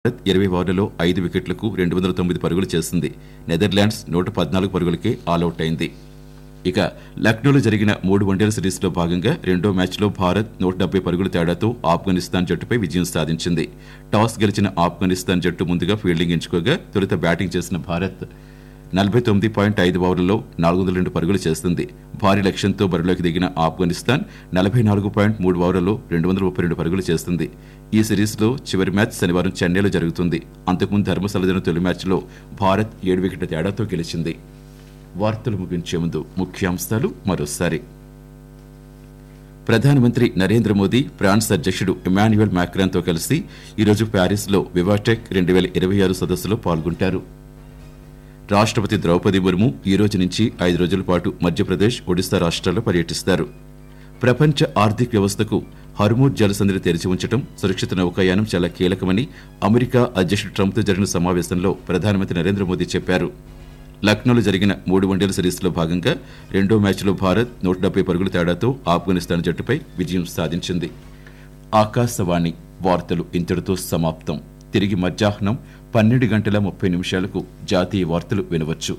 భారత్ ఇరవై ఓవర్లలో ఐదు వికెట్లకు రెండు వందల తొమ్మిది పరుగులు చేసింది నెదర్లాండ్స్ నూట పద్నాలుగు పరుగులకే ఆలౌట్ అయింది ఇక లక్నోలో జరిగిన మూడు వన్డేల సిరీస్లో భాగంగా రెండో మ్యాచ్లో భారత్ నూట డెబ్బై పరుగుల తేడాతో ఆఫ్ఘనిస్తాన్ జట్టుపై విజయం సాధించింది టాస్ గెలిచిన ఆఫ్ఘనిస్తాన్ జట్టు ముందుగా ఫీల్డింగ్ ఎంచుకోగా తొలుత బ్యాటింగ్ చేసిన భారత్ నలభై తొమ్మిది పాయింట్ ఐదు ఓవర్లలో నాలుగు వందల రెండు పరుగులు చేస్తుంది భారీ లక్ష్యంతో బరిలోకి దిగిన ఆఫ్ఘనిస్తాన్ నలభై నాలుగు పాయింట్ మూడు ఓవర్లలో రెండు వందల ముప్పై రెండు పరుగులు చేస్తుంది ఈ సిరీస్లో చివరి మ్యాచ్ శనివారం చెన్నైలో జరుగుతుంది అంతకుముందు ధర్మశాల జరిగిన తొలి మ్యాచ్లో భారత్ ఏడు వికెట్ల తేడాతో గెలిచింది వార్తలు ముగించే ముందు ముఖ్యాంశాలు మరోసారి ప్రధానమంత్రి నరేంద్ర మోదీ ఫ్రాన్స్ అధ్యక్షుడు ఇమాన్యుయల్ మ్యాక్రాన్తో కలిసి ఈరోజు ప్యారిస్లో వివాటెక్ రెండు వేల ఇరవై ఆరు సదస్సులో పాల్గొంటారు రాష్ట్రపతి ద్రౌపది ముర్ము ఈ రోజు నుంచి ఐదు రోజుల పాటు మధ్యప్రదేశ్ ఒడిశా రాష్ట్రాల్లో పర్యటిస్తారు ప్రపంచ ఆర్థిక వ్యవస్థకు హర్మూర్ జలసంధిని తెరిచి ఉంచడం సురక్షిత నౌకాయానం చాలా కీలకమని అమెరికా అధ్యక్షుడు ట్రంప్తో జరిగిన సమావేశంలో ప్రధానమంత్రి నరేంద్ర మోదీ చెప్పారు లక్నోలో జరిగిన మూడు వన్డేల సిరీస్లో భాగంగా రెండో మ్యాచ్లో భారత్ నూట డెబ్బై పరుగుల తేడాతో ఆఫ్ఘనిస్తాన్ జట్టుపై విజయం సాధించింది ఆకాశవాణి వార్తలు ఇంతటితో సమాప్తం తిరిగి మధ్యాహ్నం పన్నెండు గంటల ముప్పై నిమిషాలకు జాతీయ వార్తలు వినవచ్చు